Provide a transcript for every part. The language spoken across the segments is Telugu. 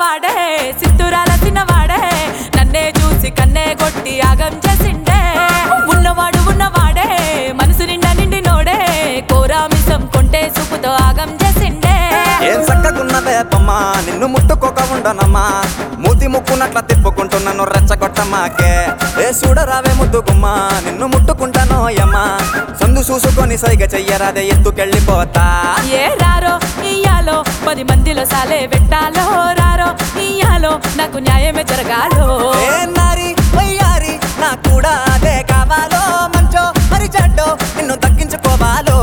ఉన్నవాడే సిత్తురాల తిన్నవాడే నన్నే చూసి కన్నే కొట్టి ఆగం చేసిండే ఉన్నవాడు ఉన్నవాడే మనసు నిండా నిండి నోడే కోరామిసం కొంటే సుపుతో ఆగం చేసిండే ఏం చక్కగున్నవే బొమ్మ నిన్ను ముట్టుకోక ఉండనమ్మా మూతి ముక్కునట్ల తిప్పుకుంటూ నన్ను రెచ్చగొట్టమాకే ఏ చూడరావే ముద్దు గుమ్మ నిన్ను ముట్టుకుంటానో యమ్మా సందు చూసుకొని సైగ చెయ్యరాదే ఎత్తుకెళ్ళిపోతా ఏ రారో ఇయ్యాలో పది మందిలో సాలే పెట్టాలో రారో ఇయ్యాలో నాకు న్యాయమే జరగాలో ఏ నారి వయ్యారి నా కూడా అదే కావాలో మంచో మరి చెడ్డో నిన్ను దక్కించుకోవాలో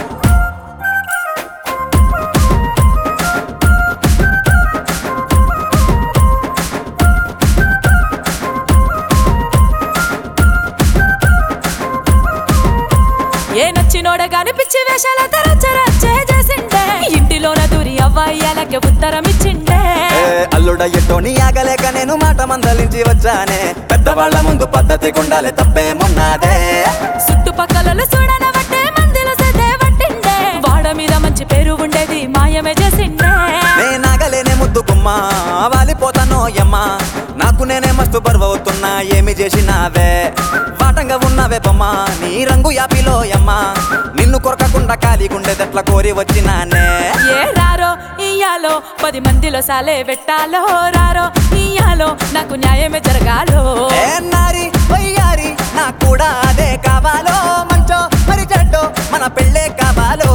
ఏ నచ్చినోడ గాని పిచ్చి వేషాల తరచరచ్చే చేసిండే ఇంటిలోన దూరి అవ్వయ్యాలకి ఉత్తరం ఇచ్చిండే ఏ అల్లుడయ్యటోని ఆగలేక నేను మాట మందలించి వచ్చానే పెద్దవాళ్ళ ముందు పద్ధతి గుండాలి తప్పేమున్నాదే చుట్టుపక్కల చూడనబట్టే మందిలో సదే పట్టిండే వాడ మీద మంచి పేరు ఉండేది మాయమే చేసిండే నేనాగలేనే ముద్దు గుమ్మ వాలిపోతానో యమ్మా నాకు నేనే మస్తు బరువవుతున్నా ఏమి చేసినావే వాటంగా ఉన్నావే బొమ్మ నీ రంగు యాపిలో యమ్మా నిన్ను కొరకకుండా ఖాళీగుండేదెట్లా కోరి వచ్చినానే ఏ రారో ఇయ్యాలో పది మందిలో సాలే పెట్టాలో రారో ఇయ్యాలో నాకు న్యాయమే జరగాలో ఏ నారి వయ్యారి నాకు కూడా అదే కావాలో మంచో మరి చెడ్డో మన పెళ్ళే కావాలో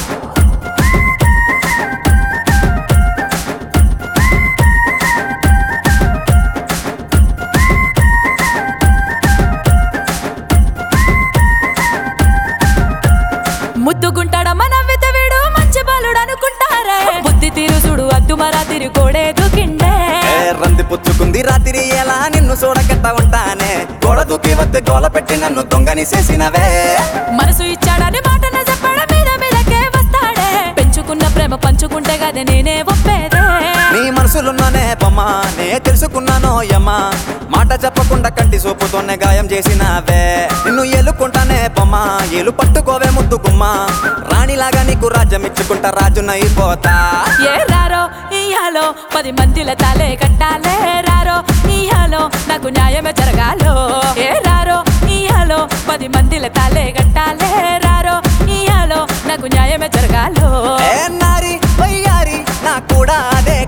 ముద్దుగుంటాడ మన వితవిడు మంచి బాలుడు అనుకుంటారే బుద్ధి తీరు చూడు అద్దు మరా తిరు కోడే దుకిండే ఏ రంది పుచ్చుకుంది రాత్రి ఎలా నిన్ను చూడగట్ట ఉంటానే గోడ దూకి వద్ద గోల పెట్టి నన్ను దొంగని చేసినవే మనసు ఇచ్చాడని మాటన చెప్పాడ మీద మీదకే వస్తాడే పెంచుకున్న ప్రేమ పంచుకుంటే గదే నేనే ఒప్పేదే నీ మనసులున్నానే బొమ్మ నే తెలుసుకున్నానో యమ్మా మాట చెప్పకుండా కంటి సోపుతోనే గాయం చేసినావే నిన్ను ఏలుకుంటానే బొమ్మ ఏలు పట్టుకోవే ముద్దు గుమ్మ రాణిలాగా నీకు రాజ్యం ఇచ్చుకుంటా రాజునైపోతా ఏ రారో ఇయ్యాలో పది మందిల తాలే కట్టాలే రారో ఇయ్యాలో నాకు న్యాయమే జరగాలో ఏ రారో ఇయ్యాలో పది మందిల తాలే కట్టాలే రారో ఇయ్యాలో నాకు న్యాయమే జరగాలో ఏ నారి వయ్యారి నా కూడా అదే